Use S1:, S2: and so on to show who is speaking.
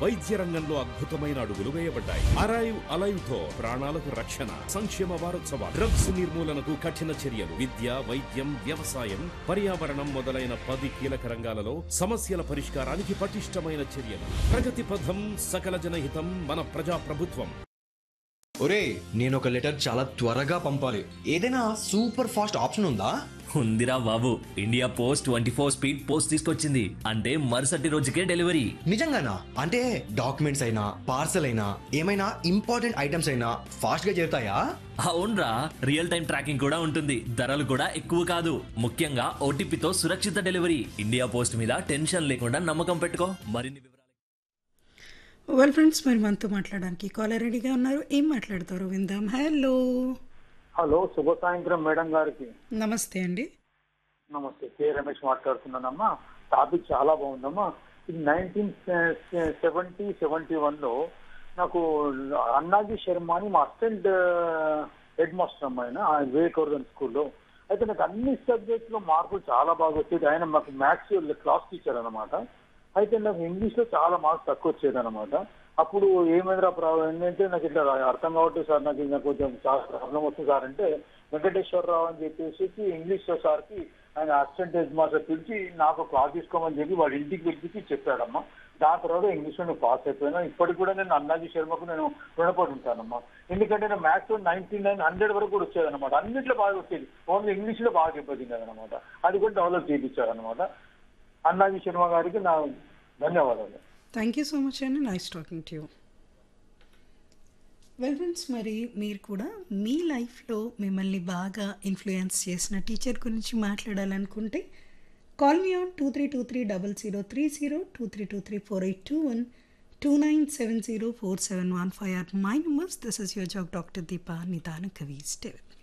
S1: వైద్య రంగంలో అద్భుతమైన అడుగులు వేయబడ్డాయి అరైవ్ అలైవ్ తో ప్రాణాలకు రక్షణ సంక్షేమ వారోత్సవాలు డ్రగ్స్ నిర్మూలనకు కఠిన చర్యలు విద్య వైద్యం వ్యవసాయం పర్యావరణం మొదలైన పది కీలక రంగాలలో సమస్యల పరిష్కారానికి పటిష్టమైన చర్యలు ప్రగతి పథం సకల జనహితం మన ప్రజా ప్రభుత్వం
S2: ఒరే నేను ఒక లెటర్ చాలా త్వరగా పంపాలి ఏదైనా సూపర్ ఫాస్ట్ ఆప్షన్ ఉందా
S3: ఉందిరా బాబు India Post twenty four speed post తీసుకొచ్చింది అంటే మరుసటి రోజుకే డెలివరీ
S2: నిజంగానా అంటే డాక్యుమెంట్స్ అయినా పార్సల్ అయినా ఏమైనా ఇంపార్టెంట్ ఐటమ్స్ అయినా ఫాస్ట్ గా చేరుతాయా
S3: అవునరా రియల్ టైం ట్రాకింగ్ కూడా ఉంటుంది ధరలు కూడా ఎక్కువ కాదు ముఖ్యంగా ఓటీపీతో సురక్షిత డెలివరీ ఇండియా పోస్ట్ మీద టెన్షన్ లేకుండా నమ్మకం పెట్టుకో మరిన్ని వివరాలు
S4: వెల్ ఫ్రెండ్స్ మరి మనతో మాట్లాడడానికి కాలర్ రెడీగా ఉన్నారు ఏం మాట్లాడతారు విందాం హలో
S5: హలో శుభ సాయంత్రం మేడం గారికి
S4: నమస్తే అండి
S5: నమస్తే కే రమేష్ మాట్లాడుతున్నానమ్మా టాపిక్ చాలా బాగుందమ్మా ఇది నైన్టీన్ సెవెంటీ సెవెంటీ వన్లో నాకు అన్నాజీ శర్మ అని మా అసిస్టెంట్ హెడ్ మాస్టర్ అమ్మాయిన వివేకవర్ధన్ స్కూల్లో అయితే నాకు అన్ని సబ్జెక్ట్స్ లో మార్కులు చాలా బాగా వచ్చేది ఆయన మాకు మ్యాథ్స్ క్లాస్ టీచర్ అనమాట అయితే నాకు ఇంగ్లీష్ లో చాలా మార్క్స్ తక్కువ వచ్చేది అనమాట అప్పుడు ఏమైందిరా ప్రాబ్లం ఏంటంటే నాకు ఇట్లా అర్థం కావట్లేదు సార్ నాకు ఇంకా కొంచెం చాలా ప్రాబ్లం వస్తుంది సార్ అంటే వెంకటేశ్వరరావు అని చెప్పేసి ఇంగ్లీష్ సార్కి ఆయన అసిస్టెంట్ హెడ్ మాస్టర్ పిలిచి నాకు క్లాస్ తీసుకోమని చెప్పి వాడి ఇంటికి పిలిచి చెప్పాడమ్మా దాని తర్వాత ఇంగ్లీష్ లో నేను పాస్ అయిపోయినా ఇప్పటికి కూడా నేను అన్నాజీ శర్మకు నేను రుణపడి ఉంటానమ్మా ఎందుకంటే నేను మ్యాథ్స్ నైన్టీ నైన్ హండ్రెడ్ వరకు కూడా వచ్చేది అనమాట అన్నింటిలో బాగా వచ్చేది ఓన్లీ ఇంగ్లీష్ లో బాగా దెబ్బతింది అనమాట అది కూడా డెవలప్ చేయించారు అనమాట అన్నాజీ శర్మ గారికి నా ధన్యవాదాలు
S4: థ్యాంక్ యూ సో మచ్ అండి nice talking to you well friends మరి మీరు కూడా మీ లైఫ్లో మిమ్మల్ని బాగా ఇన్ఫ్లుయెన్స్ చేసిన టీచర్ గురించి మాట్లాడాలనుకుంటే call me on two three two three double zero three zero two three two three four eight two one two nine seven zero four seven one five or my numbers this is your job doctor Deepa నిదాన కవి stay